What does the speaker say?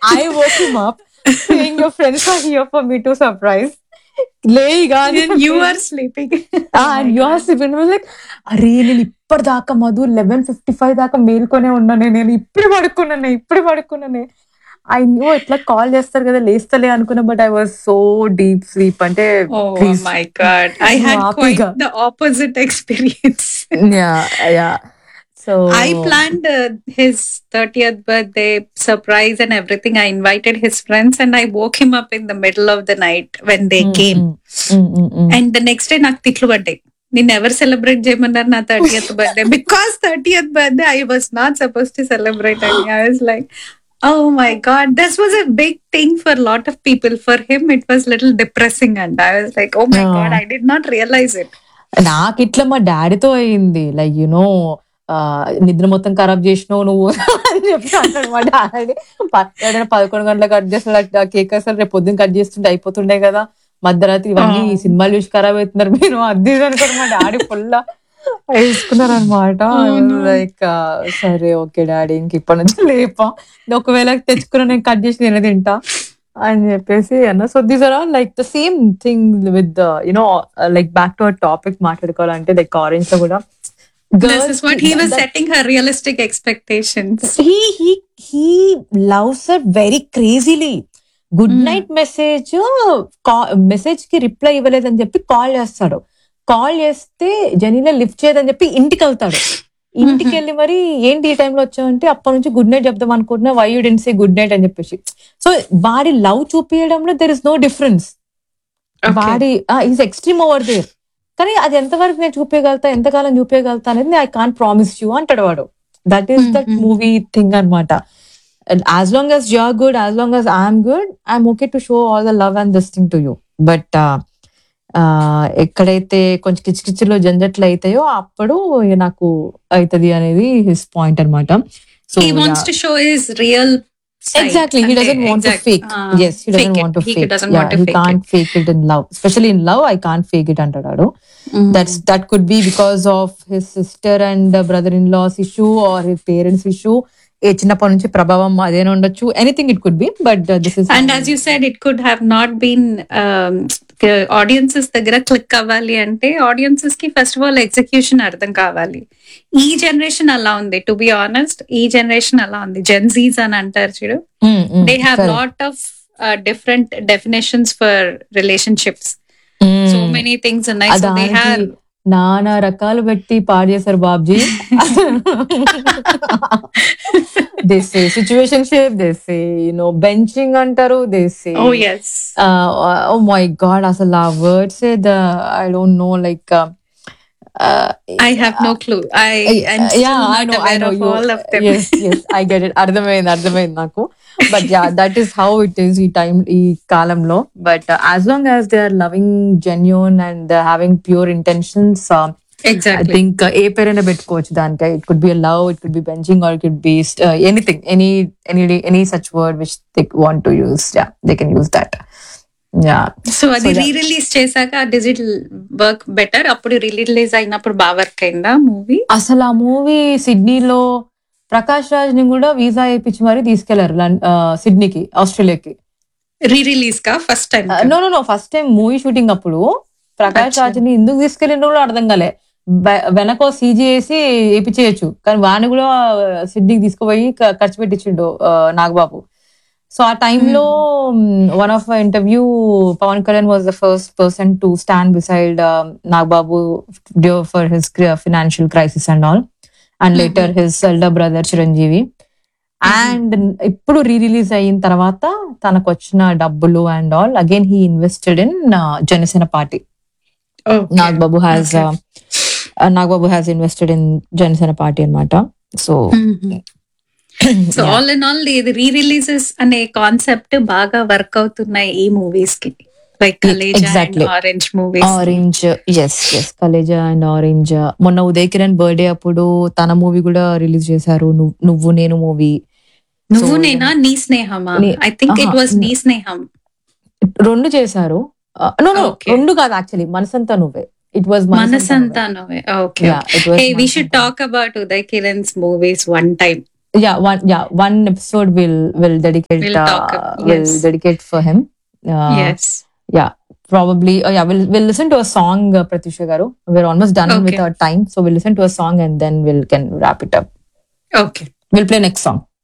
I woke him up saying your friends are here for me to surprise. లేగా you are sleeping. And you are sleeping like అరే నేను ఇప్పటిదాకా Madhu eleven fifty five దాకా మేల్కొనే ఉన్నానే నేను ఇప్పుడే పడుకున్నానే ఇప్పుడే పడుకున్నానే ఐ న్యూ ఇట్లా కాల్ చేస్తారు కదా లేస్తలే అనుకున్నా but I was so deep sleep అంటే Oh please. my god. I had quite Happy-ga. the opposite experience. Yeah yeah so I planned uh, his 30th birthday surprise and everything. I invited his friends and I woke him up in the middle of the night when they came. And the next day నాకు తిట్లు పడ్డాయి నేను ఎవరు celebrate చేయమన్నారు నా thirtieth birthday because thirtieth birthday I was not suppose to celebrate అని I was like oh my god this was a big thing for lot of people for him it was little depressing and I was like oh my Yeah. God I did not realise it నాకు ఇట్లా మా డాడీతో అయింది like you know నిద్ర మొత్తం ఖరాబ్ చేసినావు నువ్వు అని చెప్పి అంటాడు మా డాడీ ప- ఏదైనా పదకొండు గంటలకు కట్ చేస్తాడు కేక్ అసలు రేపు పొద్దున్న కట్ చేస్తుంటే అయిపోతుండే కదా మధ్యరాత్రి ఇవన్నీ Ah. ఈ సినిమాలు చూసి ఖరాబ్ అవుతున్నారు మీరు అది ఇది అనుకోని మా డాడీ ఫుల్ వేసుకున్నారు అనమాట Oh, no. లైక్ సరే ఓకే డాడీ ఇంక ఇప్పటి నుంచి లేపా ఒకవేళ తెచ్చుకున్న నేను కట్ చేసి నేను తింటా అని చెప్పేసి అన్న so these are all like the same thing with you know like back to our topic మాట్లాడుకోవాలంటే లైక్ ఆరెంజ్ లో కూడా This is what he was setting her realistic expectations. he he he loves her very crazily good Mm. Night message message కి reply ఇవ్వలేదని చెప్పి call చేస్తాడు call చేస్తే జనీలా lift చేయదని చెప్పి ఇంటికి వెళ్తాడు ఇంటికి వెళ్ళి మరి ఏంటి ఈ టైంలో వచ్చావంటే అప్పటి నుంచి గుడ్ నైట్ చెప్దాం అనుకుంటున్నా why you don't say good night అని చెప్పేసి సో వాడి లవ్ చూపించడంలో there is no difference Okay. వాడి ఈజ్ ఎక్స్ట్రీమ్ ఓవర్ దేర్ కానీ అది ఎంతవరకు నేను చూపించగలుగుతా ఎంతకాలం చూపించగలుగుతా అనేది ఐ కాన్ ప్రామిస్ యూ అంటాడు వాడు that is that Mhm. Movie thing అనమాట as long as you are good as long as I'm good I'm okay to show all the love and this thing to you but ఎక్కడైతే కొంచెం కిచకిచలో జంజట్లు అవుతాయో అప్పుడు ఇక నాకు అవుతుంది అనేది హిస్ పాయింట్ అనమాట so he wants to show his real side. Exactly. He అంటే doesn't want to exact- fake. Ah, yes, he doesn't fake want it. to He fake. doesn't yeah, want to he fake can't fake it in love. Especially in love, I can't fake it అంటాడు Mm. That's that could be because of his sister and brother-in-law's issue or his parents' issue. ఏ చిన్నప్పటి నుంచి ప్రభావం అదేనా ఉండొచ్చు anything it could be but this is and as you said it could have not been audiences దగ్గర క్లిక్ అవ్వాలి అంటే audiences కి ఫస్ట్ ఆఫ్ ఆల్ ఎగ్జిక్యూషన్ అర్థం కావాలి ఈ జనరేషన్ అలా ఉంది టు బి ఆనెస్ట్ ఈ జనరేషన్ అలా ఉంది జెన్జీస్ అని అంటారు చూడు they have lot of different definitions for relationships so many things ఉన్నాయి సో దే హ్యావ్ నానా రకాలు పెట్టి పాడు చేశారు బాబ్జీ these situationship these you know benching అంటారు these oh yes oh my god అసలు ఆ words the I don't know like I have no clue I all of them I get it అర్థమైంది అర్థమైంది నాకు but yeah that is how it is ఈ time ఈ కాలంలో but as long as they are loving genuine and having pure intentions I exactly think ఏ పేరైనా పెట్టుకోవచ్చు దానికి it could be love it could be benching or it could be anything any any any such word which they want to use yeah they can use that yeah so అది So, yeah. Re release చేశాక digital work better అప్పుడు release అయినప్పుడు బాగా work అయిందా movie అసలు ఆ movie సిడ్నీలో ప్రకాష్ రాజ్ ని కూడా వీసా వేయించి మరీ తీసుకెళ్లారు లం- ఆ, సిడ్నీకి ఆస్ట్రేలియాకి రీ రిలీజ్ కా first time no no no first time movie shooting అప్పుడు ప్రకాష్ అచ్చా. రాజ్ ని ఎందుకు తీసుకెళ్ళిన కూడా అర్థం కాలే వె- వెనక సీజీ వేసి వేయించేయచ్చు కానీ వాడిని కూడా సిడ్నీకి తీసుకుపోయి క- ఖర్చు పెట్టించిండు ఆ, నాగబాబు సో ఆ టైంలో one of interview Pawan Kalyan was the first person to stand beside Nagababu for his financial crisis and all and Mhm. Later his elder brother Chiranjeevi and ఇప్పుడు రీ రిలీజ్ అయిన తర్వాత తనకు వచ్చిన డబ్బులు and all again he invested in Janasena party Nagababu has Nagababu has invested in Janasena party అన్నమాట so so all in all ఇది re releases అనే concept బాగా వర్క్ అవుతున్నాయి ఈ మూవీస్ కి like Khaleja Exactly. Orange movies orange yes yes Khaleja and orange మొన్న Uday Kiran birthday అప్పుడు తన మూవీ కూడా రిలీజ్ చేశారు నువ్వు నువ్వు నేను మూవీ నువ్వు So, నేనా నీ స్నేహమా నీ- ఐ థింక్ ఇట్ ఆహా, వాస్ నీ స్నేహం రెండు చేశారు నో నో Okay. రెండు కాదు యాక్చువల్లీ మనసంతా నువ్వే it was Manasantha Nuvve okay hey we should talk about Uday Kiran's movies one time yeah one yeah one episode will will dedicate We'll talk, uh, will yes. dedicate for him uh, yes. yeah probably oh yeah we'll we'll listen to a song uh, pratyusha garu we're almost done with Okay. our time so we'll listen to a song and then we'll can wrap it up Okay. we'll play next song